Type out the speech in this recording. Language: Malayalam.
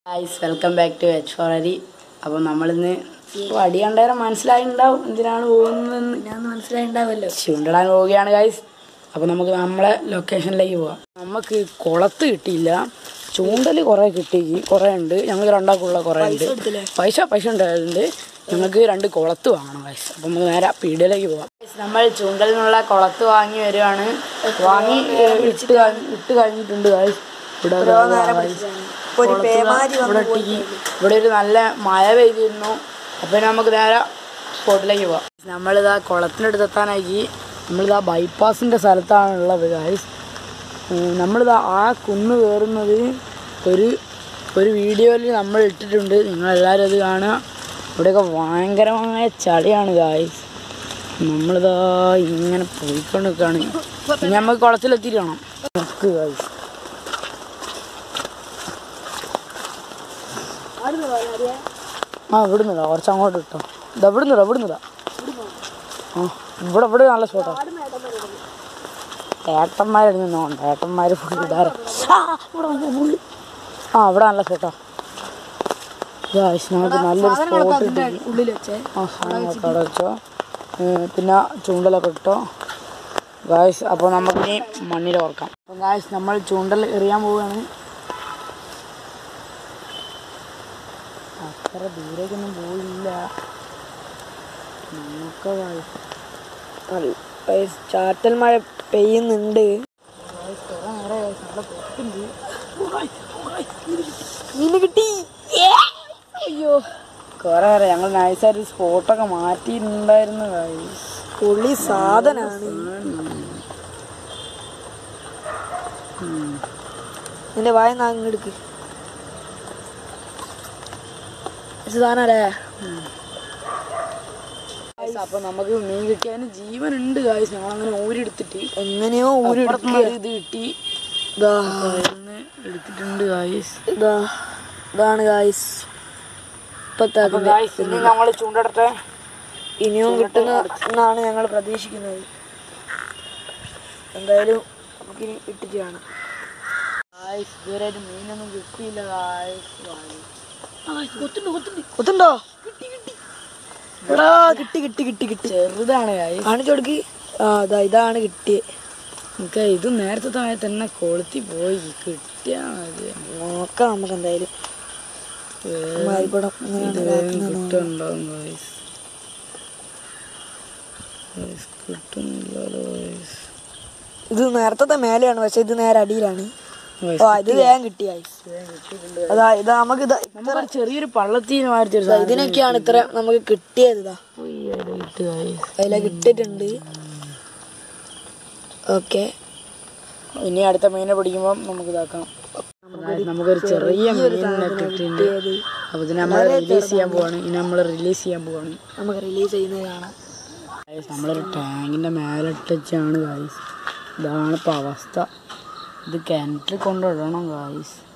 Guys welcome back to H for അരി അപ്പോൾ നമ്മളിന്ന് വടി കണ്ടേരം മനസ്സിലായിട്ടുണ്ടാവും എന്തിനാണ് പോകുന്നതെന്ന് ഞാൻ മനസ്സിലായിണ്ടാവല്ലോ ചൂണ്ടിടാൻ പോവുകയാണ് ഗൈസ് അപ്പോൾ നമുക്ക് നമ്മളെ ലൊക്കേഷനിലേക്ക് പോവാം നമുക്ക് കുളത്ത് കിട്ടിയില്ല ചൂണ്ടൽ കുറേ കിട്ടി കുറേ ഉണ്ട് ഞങ്ങൾക്ക് രണ്ടാൾക്കുള്ള കുറേ ഉണ്ട് കൊടുത്തില്ലേ? പൈസ പൈസ ഉണ്ടായതുകൊണ്ട് ഞങ്ങൾക്ക് രണ്ട് കുളത്ത് വാങ്ങണം ഗൈസ് അപ്പം നമുക്ക് നേരെ പീടികയിലേക്ക് പോവാം Guys, നമ്മൾ ചൂണ്ടലിനുള്ള കുളത്ത് വാങ്ങി വരുവാണ് വാങ്ങി ഏഹ്, ഇട്ട് കഴിഞ്ഞ് ഇട്ട് കഴിഞ്ഞിട്ടുണ്ട് ഗൈസ് ഇവിടെ ദാ guys. ഒരു പേമാരി ഇവിടെ ഇട്ടിക്ക് ഇവിടെ ഒരു നല്ല മഴ പെയ്തിരുന്നു അപ്പം നമുക്ക് നേരെ സ്പോട്ടിലേക്ക് പോവാം നമ്മളിതാ കുളത്തിനടുത്ത് എത്താനായി നമ്മളിതാ ബൈപ്പാസിൻ്റെ സ്ഥലത്താണ് ഉള്ളത് ഗായ്സ് നമ്മളിതാ ആ കുന്ന് കയറുന്നത് ഒരു ഒരു വീഡിയോയിൽ നമ്മൾ ഇട്ടിട്ടുണ്ട് നിങ്ങളെല്ലാവരും അത് കാണുക ഇവിടെയൊക്കെ ഭയങ്കരമായ ചളിയാണ് ഗായ്സ് നമ്മളിതാ ഇങ്ങനെ പോയിക്കൊണ്ട് നിൽക്കുകയാണ് ഇനി നമുക്ക് കുളത്തിലെത്തിയിട്ട് കാണാം നിൽക്കുക ഗായ്സ് ആ ഇവിടുന്നില്ല കുറച്ച് അങ്ങോട്ട് ഇട്ടോ ഇതാ ഇവിടുന്നില്ല ഇവിടുന്നില്ല ആ ഇവിടെ ഇവിടെ നല്ല സ്പോട്ടാ ഏട്ടന്മാരുടെ നിന്നോണ്ട് ഏട്ടന്മാർ ഫുൾ ഇടാറ് ആ ഇവിടെ വന്നു പുള്ളി ആ ഇവിടെ നല്ല സ്പോട്ടാ ഗായ്സ് നമുക്ക് നല്ലൊരു സ്പോട്ട് കിട്ടി ഉള്ളിൽ വെച്ചേ ആ സാധനങ്ങളൊക്കെ അവിടെ വെച്ചോ ഏ, പിന്നെ ചൂണ്ടലൊക്കെ ഇട്ടോ ഗായ്സ് അപ്പോൾ നമുക്കിനി മണ്ണിൽ ഓർക്കാം അപ്പോൾ ഗായ്സ് നമ്മൾ ചൂണ്ടൽ എറിയാൻ പോവുകയാണ് അത്ര ദൂരേക്കൊന്നും പോയില്ല നമുക്ക് ഗായ്സ് ചാറ്റൽ മഴ പെയ്യുന്നുണ്ട് മീന് കിട്ടി അയ്യോ കുറെ നേരം ഞങ്ങൾ നൈസായിട്ട് സ്പോട്ടൊക്കെ മാറ്റിയിട്ടുണ്ടായിരുന്നു ഗായ്സ് പുള്ളി സാധനാണ് നിന്റെ വായ നാങ്ങെടുക്ക് സാധനല്ലേ അപ്പൊ നമുക്ക് മീൻ കിട്ടിയതിന് ജീവനുണ്ട് ഗായ്സ് ഞങ്ങൾ അങ്ങനെ ഊരെടുത്തിട്ട് എങ്ങനെയോ ഊരെടുത്ത് ഇത് കിട്ടി ഇതാ അതിന്ന് എടുത്തിട്ടുണ്ട് ഗായ്സ് ഇതാ ഇതാണ് ഗായ്സ് ഇപ്പത്തെ അപ്പൊ അതിന്റെ ഗായ്സ് ഇനി നമ്മൾ ചൂണ്ടടട്ടെ ഇനിയും കിട്ടുന്ന എന്നാണ് ഞങ്ങൾ പ്രതീക്ഷിക്കുന്നത് എന്തായാലും നമുക്കിനി ഇട്ടിട്ട് കാണാം ഗായ്സ് ഇതുവരെയായിട്ട് മീനൊന്നും കിട്ടിയില്ല ഗായ്സ് കൊത്തുണ്ടോ എടാ കിട്ടി കിട്ടി കിട്ടി കിട്ടി ചെറുതാണ് ഗായ്സ് കാണിച്ചു കൊടുക്ക് ആ ഇതാ ഇതാണ് കിട്ടിയത് നമുക്ക് ഇത് നേരത്തെ താഴെ തന്നെ കൊളുത്തി പോയി കിട്ടിയാ മതി നോക്കാം നമുക്ക് എന്തായാലും മാരിപ്പടം ഇത് വേഗം കിട്ടുന്നുണ്ടാവും ഗായ്സ് ഗായ്സ് കിട്ടുന്നില്ലല്ലോ ഗായ്സ് ഇത് നേരത്തെ മേലെയാണ് പക്ഷെ ഇത് നേരെ അടിയിലാണ് ഗായ്സ്, ഓ ഇത് വേഗം കിട്ടി guys. അതാ ഇത് നമുക്ക് ഇതാ നമുക്കൊരു ചെറിയൊരു പള്ളത്തിന് മാറ്റി ഒരു ഇതാ ഇതിനൊക്കെയാണ് ഇത്ര നമുക്ക് കിട്ടിയത് ഇതാ സാധനം ഇട്ട് ഗായ്സ് അതിലൊക്കെ ഇട്ടിട്ടുണ്ട് ഓക്കെ ഇനി അടുത്ത മീനെ പിടിക്കുമ്പോൾ നമുക്ക് ഇതാക്കാം Guys, നമുക്കൊരു ചെറിയ മീനിനെ കിട്ടിയിട്ടുണ്ട് അപ്പൊ ഇതിനെ നമ്മൾ റിലീസ് ചെയ്യാൻ പോവാണ് ഇനി നമ്മൾ റിലീസ് ചെയ്യാൻ പോവാണ് നമുക്ക് റിലീസ് ചെയ്യുന്നത് കാണാം Guys, നമ്മളൊരു ടാങ്കിന്റെ മേലെ ഇട്ടാണ് ഗായ്സ് ഇതാണ് ഇപ്പൊ അവസ്ഥ ഇത് കിണറ്റിൽ കൊണ്ടിടണം ഗായ്സ്